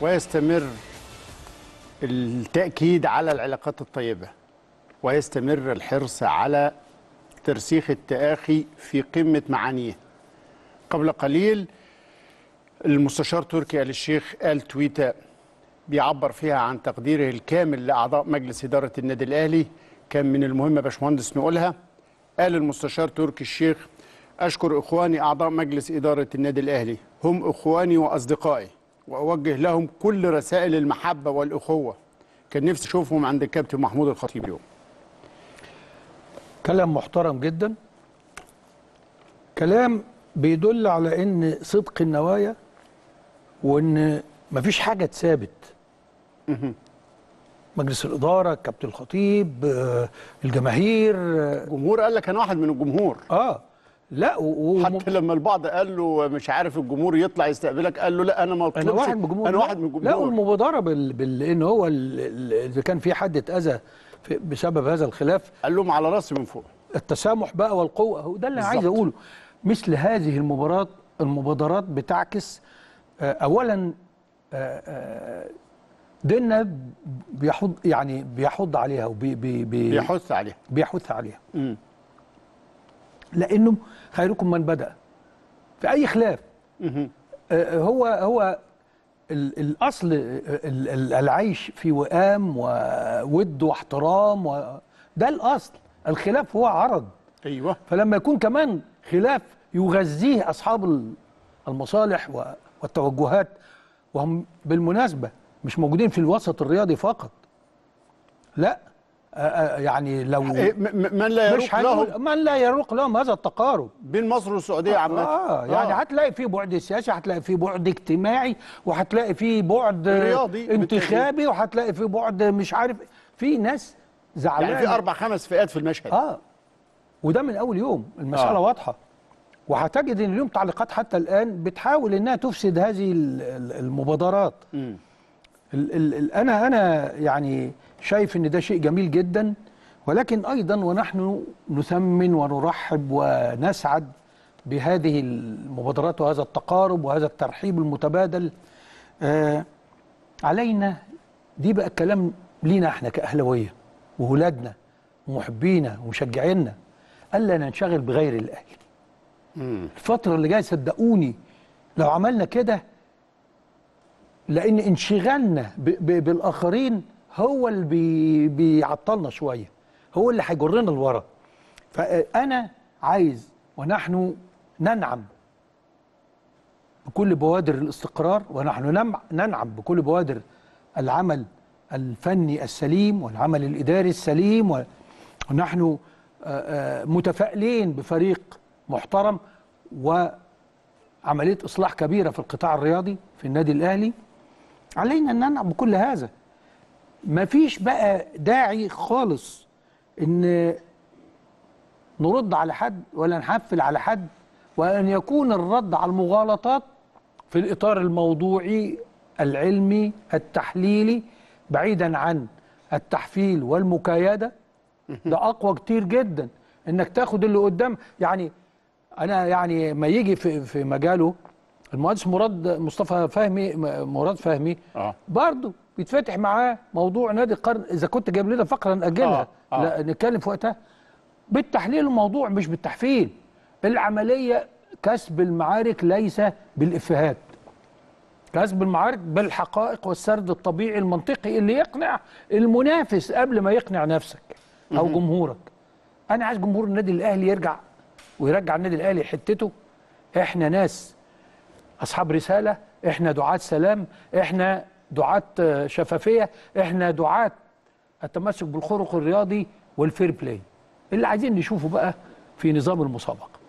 ويستمر التأكيد على العلاقات الطيبة ويستمر الحرص على ترسيخ التآخي في قمة معانيه قبل قليل المستشار تركي آل الشيخ قال تويتة بيعبر فيها عن تقديره الكامل لأعضاء مجلس إدارة النادي الأهلي كان من المهم يا باشمهندس نقولها قال المستشار تركي الشيخ أشكر إخواني أعضاء مجلس إدارة النادي الأهلي هم إخواني وأصدقائي وأوجه لهم كل رسائل المحبة والأخوة كان نفسي أشوفهم عند الكابتن محمود الخطيب اليوم كلام محترم جدا كلام بيدل على ان صدق النوايا وان مفيش حاجه اتثابت مجلس الاداره كابتن الخطيب آه، الجماهير اه الجمهور قال لك أنا واحد من الجمهور آه. لا و... و... حتى لما البعض قال له مش عارف الجمهور يطلع يستقبلك قال له لا انا ما انا اطلبش واحد من الجمهور انا لا. واحد من الجمهور لا والمبادره بال... بال... ان هو ال... ال... اذا كان في حد اتاذى في... بسبب هذا الخلاف قال لهم على راسي من فوق التسامح بقى والقوه هو ده اللي انا عايز بالظبط. اقوله مثل هذه المباراه المبادرات بتعكس آه، اولا آه، آه، ديننا بيحض يعني بيحض عليها وبي بي بي بيحث عليها بيحث عليها مم. لانه خيركم من بدا في اي خلاف مهم. آه، هو هو ال- الاصل ال- ال- العيش في وئام وود واحترام و... ده الاصل الخلاف هو عرض ايوه فلما يكون كمان خلاف يغذيه اصحاب ال- المصالح و- والتوجهات وهم بالمناسبه مش موجودين في الوسط الرياضي فقط لا آه، آه، يعني لو إيه، م- م- من لا مش يروق له هنقول من لا يروق لهم هذا التقارب بين مصر والسعوديه عامه اه يعني هتلاقي فيه بعد سياسي هتلاقي فيه بعد اجتماعي وهتلاقي فيه بعد رياضي انتخابي وهتلاقي فيه بعد مش عارف في ناس زعلانه يعني في اربع خمس فئات في المشهد اه وده من اول يوم المساله آه. آه. واضحه وهتجد ان اليوم تعليقات حتى الان بتحاول انها تفسد هذه ال- ال- المبادرات مم. ال ال ال انا انا يعني شايف ان ده شيء جميل جدا ولكن ايضا ونحن نثمن ونرحب ونسعد بهذه المبادرات وهذا التقارب وهذا الترحيب المتبادل آه علينا دي بقى الكلام لينا احنا كاهلاويه وولادنا ومحبينا ومشجعينا الا ننشغل بغير الاهلي مم. الفتره اللي جايه صدقوني لو عملنا كده لان انشغالنا ب ب بالاخرين هو اللي بي بيعطلنا شويه هو اللي هيجرنا لورا فانا عايز ونحن ننعم بكل بوادر الاستقرار ونحن نم- ننعم بكل بوادر العمل الفني السليم والعمل الاداري السليم و- ونحن آه، آه، متفائلين بفريق محترم وعمليه اصلاح كبيره في القطاع الرياضي في النادي الاهلي علينا ان ننعم بكل هذا مفيش بقى داعي خالص ان نرد على حد ولا نحفل على حد وان يكون الرد على المغالطات في الاطار الموضوعي العلمي التحليلي بعيدا عن التحفيل والمكايده ده اقوى كتير جدا انك تاخد اللي قدام يعني انا يعني ما يجي في في مجاله المهندس مراد مصطفى فهمي م- مراد فهمي اه برضه بيتفتح معاه موضوع نادي القرن اذا كنت جايب لنا فقره ناجلها آه، آه. لا نتكلم في وقتها بالتحليل الموضوع مش بالتحفيل العمليه كسب المعارك ليس بالافيهات كسب المعارك بالحقائق والسرد الطبيعي المنطقي اللي يقنع المنافس قبل ما يقنع نفسك او جمهورك انا عايز جمهور النادي الاهلي يرجع ويرجع النادي الاهلي حتته احنا ناس اصحاب رساله احنا دعاة سلام احنا دعاة آه، شفافيه احنا دعاة التمسك بالخلق الرياضي والفير بلاي اللي عايزين نشوفه بقى في نظام المسابقه